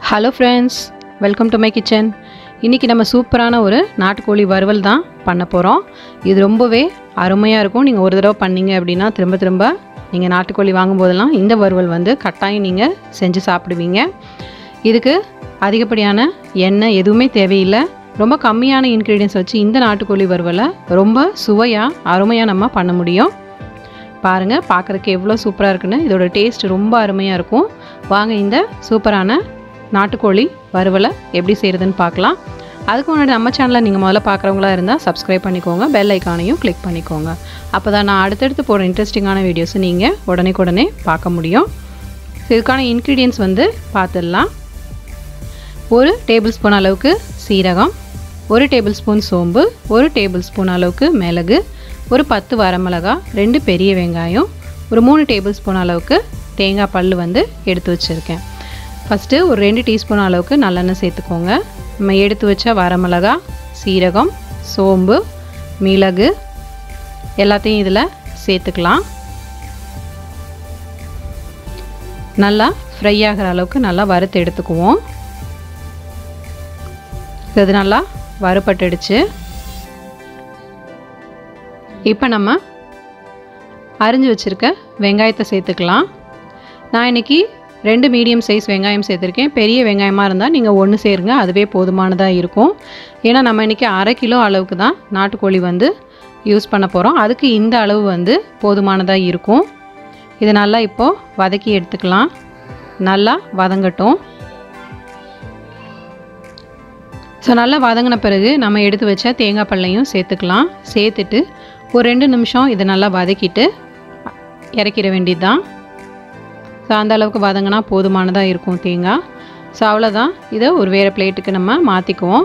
hello friends welcome to my kitchen இன்றைக்கி நம்ம சூப்பரான ஒரு நாட்டுக்கோழி வறுவல் தான் பண்ண போகிறோம் இது ரொம்பவே அருமையாக இருக்கும் நீங்கள் ஒரு தடவை பண்ணீங்க அப்படின்னா திரும்ப திரும்ப நீங்கள் நாட்டுக்கோழி வாங்கும்போதெல்லாம் இந்த வறுவல் வந்து கட்டாயம் நீங்கள் செஞ்சு சாப்பிடுவீங்க இதுக்கு அதிகப்படியான எண்ணெய் எதுவுமே தேவையில்லை ரொம்ப கம்மியான இன்க்ரீடியன்ஸ் வச்சு இந்த நாட்டுக்கோழி வறுவலை ரொம்ப சுவையாக அருமையாக நம்ம பண்ண முடியும் பாருங்கள் பார்க்குறதுக்கு எவ்வளோ சூப்பராக இருக்குன்னு இதோட டேஸ்ட் ரொம்ப அருமையாக இருக்கும் வாங்க இந்த சூப்பரான நாட்டுக்கோழி வறுவலை எப்படி செய்கிறதுன்னு பார்க்கலாம் அதுக்கு முன்னாடி நம்ம சேனலை நீங்கள் முதல்ல பார்க்குறவங்களா இருந்தால் சப்ஸ்கிரைப் பண்ணிக்கோங்க பெல் ஐக்கானையும் கிளிக் பண்ணிக்கோங்க அப்போ தான் நான் அடுத்தடுத்து போகிற இன்ட்ரெஸ்டிங்கான வீடியோஸை நீங்கள் உடனே உடனே பார்க்க முடியும் இதுக்கான இன்க்ரீடியன்ஸ் வந்து பார்த்துடலாம் ஒரு டேபிள் ஸ்பூன் அளவுக்கு சீரகம் ஒரு டேபிள் ஸ்பூன் சோம்பு ஒரு டேபிள் ஸ்பூன் அளவுக்கு மிளகு ஒரு பத்து வரமிளகா ரெண்டு பெரிய வெங்காயம் ஒரு மூணு டேபிள் ஸ்பூன் அளவுக்கு தேங்காய் பல் வந்து எடுத்து வச்சுருக்கேன் ஃபஸ்ட்டு ஒரு ரெண்டு டீஸ்பூன் அளவுக்கு நல்லெண்ணெய் சேர்த்துக்கோங்க நம்ம எடுத்து வச்ச வரமிளகா சீரகம் சோம்பு மிளகு எல்லாத்தையும் இதில் சேர்த்துக்கலாம் நல்லா ஃப்ரை ஆகிற அளவுக்கு நல்லா வறுத்து எடுத்துக்குவோம் இது நல்லா வறுபட்டுடுச்சு இப்போ நம்ம அரிஞ்சு வச்சுருக்க வெங்காயத்தை சேர்த்துக்கலாம் நான் இன்றைக்கி ரெண்டு மீடியம் சைஸ் வெங்காயம் சேர்த்துருக்கேன் பெரிய வெங்காயமாக இருந்தால் நீங்கள் ஒன்று சேருங்க அதுவே போதுமானதாக இருக்கும் ஏன்னா நம்ம இன்றைக்கி அரை கிலோ அளவுக்கு தான் நாட்டுக்கோழி வந்து யூஸ் பண்ண போகிறோம் அதுக்கு இந்த அளவு வந்து போதுமானதாக இருக்கும் இதை நல்லா இப்போது வதக்கி எடுத்துக்கலாம் நல்லா வதங்கட்டும் ஸோ நல்லா வதங்கின பிறகு நம்ம எடுத்து வச்ச தேங்காய் பல்லையும் சேர்த்துக்கலாம் சேர்த்துட்டு ஒரு ரெண்டு நிமிஷம் இதை நல்லா வதக்கிட்டு இறக்கிட வேண்டியது தான் ஸோ அந்த அளவுக்கு வதங்கினா போதுமானதாக இருக்கும் தேங்காய் ஸோ அவ்வளோதான் இதை ஒரு வேறு பிளேட்டுக்கு நம்ம மாற்றிக்குவோம்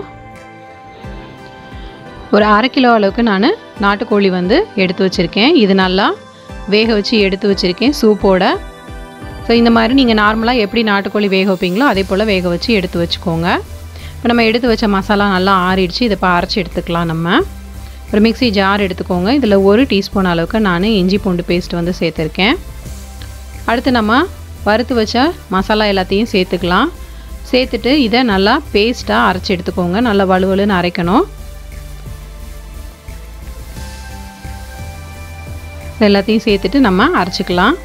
ஒரு அரை கிலோ அளவுக்கு நான் நாட்டுக்கோழி வந்து எடுத்து வச்சுருக்கேன் இது நல்லா வேக வச்சு எடுத்து வச்சுருக்கேன் சூப்போட ஸோ இந்த மாதிரி நீங்கள் நார்மலாக எப்படி நாட்டுக்கோழி வேக வைப்பீங்களோ அதே போல் வேக வச்சு எடுத்து வச்சுக்கோங்க இப்போ நம்ம எடுத்து வச்ச மசாலா நல்லா ஆறிடுச்சு இதை இப்போ அரைச்சி எடுத்துக்கலாம் நம்ம ஒரு மிக்சி ஜார் எடுத்துக்கோங்க இதில் ஒரு டீஸ்பூன் அளவுக்கு நான் இஞ்சி பூண்டு பேஸ்ட் வந்து சேர்த்துருக்கேன் அடுத்து நம்ம வறுத்து வச்ச மசாலா எல்லாத்தையும் சேர்த்துக்கலாம் சேர்த்துட்டு இதை நல்லா பேஸ்ட்டாக அரைச்சி எடுத்துக்கோங்க நல்லா வலுவலுன்னு அரைக்கணும் எல்லாத்தையும் சேர்த்துட்டு நம்ம அரைச்சிக்கலாம்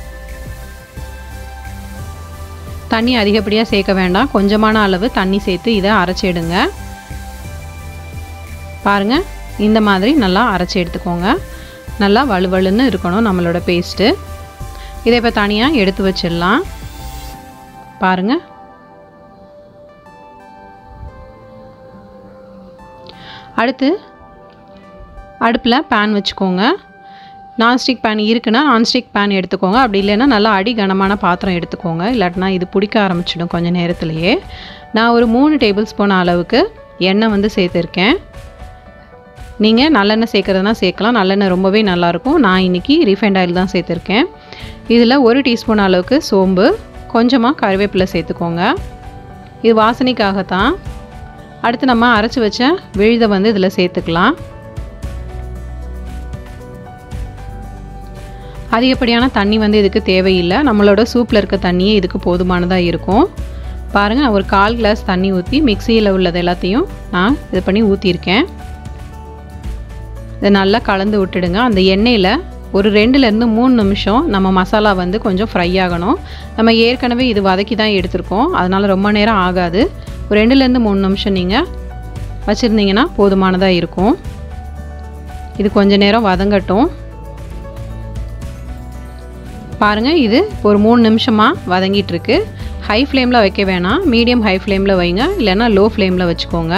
தண்ணி அதிகப்படியாக சேர்க்க வேண்டாம் கொஞ்சமான அளவு தண்ணி சேர்த்து இதை அரைச்சிடுங்க பாருங்கள் இந்த மாதிரி நல்லா அரைச்சி எடுத்துக்கோங்க நல்லா வலுவலுன்னு இருக்கணும் நம்மளோட பேஸ்ட்டு இதை இப்போ தனியாக எடுத்து வச்சிடலாம் பாருங்கள் அடுத்து அடுப்பில் பேன் வச்சுக்கோங்க நான்ஸ்டிக் பேன் இருக்குன்னா நான்ஸ்டிக் பேன் எடுத்துக்கோங்க அப்படி இல்லைன்னா நல்லா அடி கனமான பாத்திரம் எடுத்துக்கோங்க இல்லாட்டினா இது பிடிக்க ஆரம்பிச்சிடும் கொஞ்சம் நேரத்துலையே நான் ஒரு மூணு டேபிள் ஸ்பூன் அளவுக்கு எண்ணெய் வந்து சேர்த்துருக்கேன் நீங்கள் நல்லெண்ணெய் சேர்க்குறதுனா சேர்க்கலாம் நல்லெண்ணெய் ரொம்பவே நல்லாயிருக்கும் நான் இன்றைக்கி ரீஃபைண்ட் ஆயில் தான் சேர்த்துருக்கேன் இதில் ஒரு டீஸ்பூன் அளவுக்கு சோம்பு கொஞ்சமாக கருவேப்பிலை சேர்த்துக்கோங்க இது வாசனைக்காகத்தான் அடுத்து நம்ம அரைச்சி வச்ச விழுதை வந்து இதில் சேர்த்துக்கலாம் அதிகப்படியான தண்ணி வந்து இதுக்கு தேவையில்லை நம்மளோட சூப்பில் இருக்க தண்ணியே இதுக்கு போதுமானதாக இருக்கும் பாருங்கள் நான் ஒரு கால் கிளாஸ் தண்ணி ஊற்றி மிக்சியில் உள்ளது எல்லாத்தையும் நான் இது பண்ணி ஊற்றிருக்கேன் இதை நல்லா கலந்து விட்டுடுங்க அந்த எண்ணெயில் ஒரு ரெண்டுலேருந்து மூணு நிமிஷம் நம்ம மசாலா வந்து கொஞ்சம் ஃப்ரை ஆகணும் நம்ம ஏற்கனவே இது வதக்கி தான் எடுத்திருக்கோம் அதனால் ரொம்ப நேரம் ஆகாது ஒரு ரெண்டுலேருந்து மூணு நிமிஷம் நீங்கள் வச்சுருந்தீங்கன்னா போதுமானதாக இருக்கும் இது கொஞ்சம் நேரம் வதங்கட்டும் பாருங்கள் இது ஒரு மூணு நிமிஷமாக வதங்கிட்டுருக்கு ஹை ஃப்ளேமில் வைக்க வேணாம் மீடியம் ஹை ஃப்ளேமில் வைங்க இல்லைன்னா லோ ஃப்ளேமில் வச்சுக்கோங்க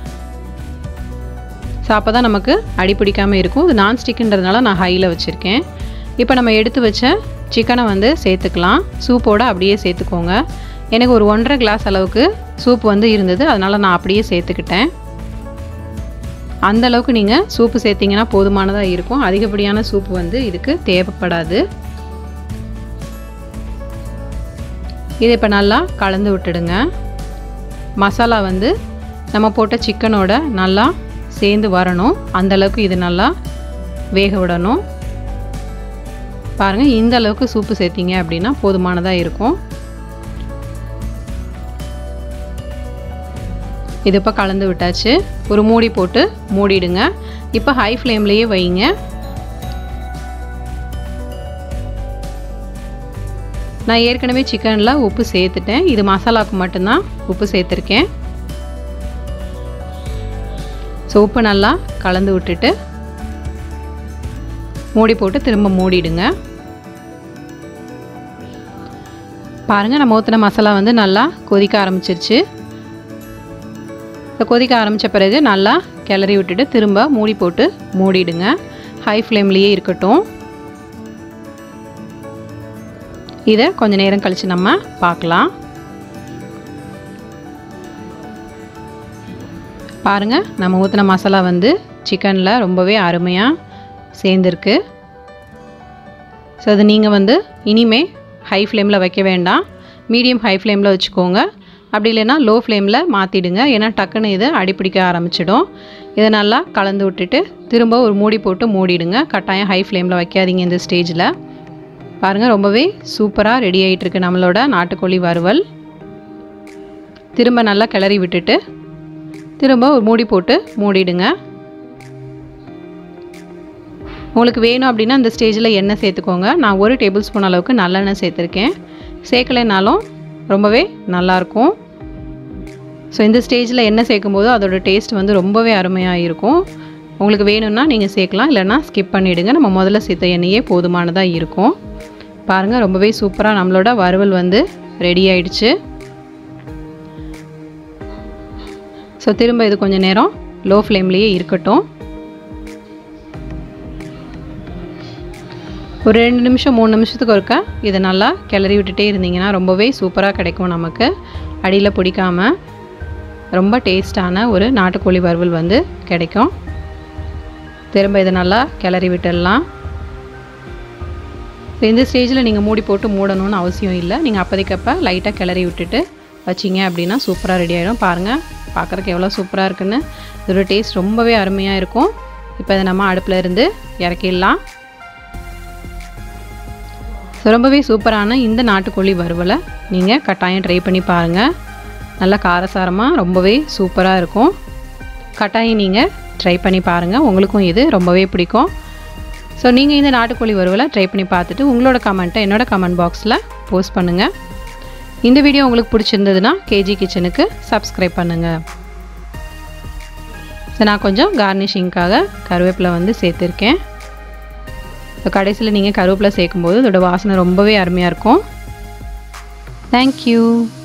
ஸோ அப்போ தான் நமக்கு அடி பிடிக்காமல் இருக்கும் இது நான்ஸ்டிக்குன்றதுனால நான் ஹையில் வச்சுருக்கேன் இப்போ நம்ம எடுத்து வச்ச சிக்கனை வந்து சேர்த்துக்கலாம் சூப்போடு அப்படியே சேர்த்துக்கோங்க எனக்கு ஒரு ஒன்றரை கிளாஸ் அளவுக்கு சூப் வந்து இருந்தது அதனால் நான் அப்படியே சேர்த்துக்கிட்டேன் அந்த அளவுக்கு நீங்கள் சூப்பு சேர்த்திங்கன்னா போதுமானதாக இருக்கும் அதிகப்படியான சூப்பு வந்து இதுக்கு தேவைப்படாது இதை இப்போ நல்லா கலந்து விட்டுடுங்க மசாலா வந்து நம்ம போட்ட சிக்கனோட நல்லா சேர்ந்து வரணும் அந்தளவுக்கு இது நல்லா வேக விடணும் பாருங்கள் இந்த அளவுக்கு சூப்பு சேர்த்திங்க அப்படின்னா போதுமானதாக இருக்கும் இது இப்போ கலந்து விட்டாச்சு ஒரு மூடி போட்டு மூடிடுங்க இப்போ ஹை ஃப்ளேம்லேயே வைங்க நான் ஏற்கனவே சிக்கனில் உப்பு சேர்த்துட்டேன் இது மசாலாவுக்கு மட்டும்தான் உப்பு சேர்த்துருக்கேன் ஸோ உப்பு நல்லா கலந்து விட்டுட்டு மூடி போட்டு திரும்ப மூடிடுங்க பாருங்கள் நம்ம ஊற்றின மசாலா வந்து நல்லா கொதிக்க ஆரம்பிச்சிருச்சு இப்போ கொதிக்க ஆரம்பித்த பிறகு நல்லா கிளறி விட்டுட்டு திரும்ப மூடி போட்டு மூடிடுங்க ஹை ஃப்ளேம்லேயே இருக்கட்டும் இதை கொஞ்ச நேரம் கழித்து நம்ம பார்க்கலாம் பாருங்கள் நம்ம ஊற்றின மசாலா வந்து சிக்கனில் ரொம்பவே அருமையாக சேர்ந்துருக்கு ஸோ அது நீங்கள் வந்து இனிமே ஹை ஃப்ளேமில் வைக்க வேண்டாம் மீடியம் ஹை ஃப்ளேமில் வச்சுக்கோங்க அப்படி இல்லைன்னா லோ ஃப்ளேமில் மாற்றிடுங்க ஏன்னா டக்குன்னு இது அடிப்பிடிக்க ஆரம்பிச்சிடும் இதை நல்லா கலந்து விட்டுட்டு திரும்ப ஒரு மூடி போட்டு மூடிடுங்க கட்டாயம் ஹை ஃப்ளேமில் வைக்காதீங்க இந்த ஸ்டேஜில் பாருங்கள் ரொம்பவே சூப்பராக ரெடி ஆகிட்டுருக்கு நம்மளோட நாட்டுக்கோழி வறுவல் திரும்ப நல்லா கிளறி விட்டுட்டு திரும்ப ஒரு மூடி போட்டு மூடிடுங்க உங்களுக்கு வேணும் அப்படின்னா இந்த ஸ்டேஜில் எண்ணெய் சேர்த்துக்கோங்க நான் ஒரு டேபிள் ஸ்பூன் அளவுக்கு நல்லெண்ணெய் சேர்த்துருக்கேன் சேர்க்கலைனாலும் ரொம்பவே நல்லாயிருக்கும் ஸோ இந்த ஸ்டேஜில் எண்ணெய் சேர்க்கும்போது அதோடய டேஸ்ட் வந்து ரொம்பவே அருமையாக இருக்கும் உங்களுக்கு வேணும்னா நீங்கள் சேர்க்கலாம் இல்லைனா ஸ்கிப் பண்ணிவிடுங்க நம்ம முதல்ல சேர்த்த எண்ணெயே போதுமானதாக இருக்கும் பாருங்கள் ரொம்பவே சூப்பராக நம்மளோட வறுவல் வந்து ரெடி ஆயிடுச்சு ஸோ திரும்ப இது கொஞ்சம் நேரம் லோ ஃப்ளேம்லேயே இருக்கட்டும் ஒரு ரெண்டு நிமிஷம் மூணு நிமிஷத்துக்கு ஒருக்கா இதை நல்லா கிளறி விட்டுட்டே இருந்தீங்கன்னா ரொம்பவே சூப்பராக கிடைக்கும் நமக்கு அடியில் பிடிக்காமல் ரொம்ப டேஸ்டான ஒரு நாட்டுக்கோழி வறுவல் வந்து கிடைக்கும் திரும்ப இதை நல்லா கிளறி விட்டுடலாம் இந்த ஸ்டேஜில் நீங்கள் மூடி போட்டு மூடணும்னு அவசியம் இல்லை நீங்கள் அப்போதைக்கப்போ லைட்டாக கிளறி விட்டுட்டு வச்சிங்க அப்படின்னா சூப்பராக ரெடி ஆகிடும் பாருங்கள் பார்க்குறக்கு எவ்வளோ சூப்பராக இருக்குன்னு இதோட டேஸ்ட் ரொம்பவே அருமையாக இருக்கும் இப்போ இதை நம்ம அடுப்பில் இருந்து இறக்கிடலாம் ஸோ ரொம்பவே சூப்பரான இந்த நாட்டுக்கோழி வறுவலை நீங்கள் கட்டாயம் ட்ரை பண்ணி பாருங்கள் நல்லா காரசாரமாக ரொம்பவே சூப்பராக இருக்கும் கட்டாயம் நீங்கள் ட்ரை பண்ணி பாருங்கள் உங்களுக்கும் இது ரொம்பவே பிடிக்கும் ஸோ நீங்கள் இந்த நாட்டுக்கோழி வறுவலை ட்ரை பண்ணி பார்த்துட்டு உங்களோட கமெண்ட்டை என்னோட கமெண்ட் பாக்ஸில் போஸ்ட் பண்ணுங்கள் இந்த வீடியோ உங்களுக்கு பிடிச்சிருந்ததுன்னா கேஜி கிச்சனுக்கு சப்ஸ்கிரைப் பண்ணுங்கள் ஸோ நான் கொஞ்சம் கார்னிஷிங்க்காக கருவேப்பிலை வந்து சேர்த்துருக்கேன் ஸோ கடைசியில் நீங்கள் கருவேப்பிலை சேர்க்கும்போது இதோட வாசனை ரொம்பவே அருமையாக இருக்கும் தேங்க்யூ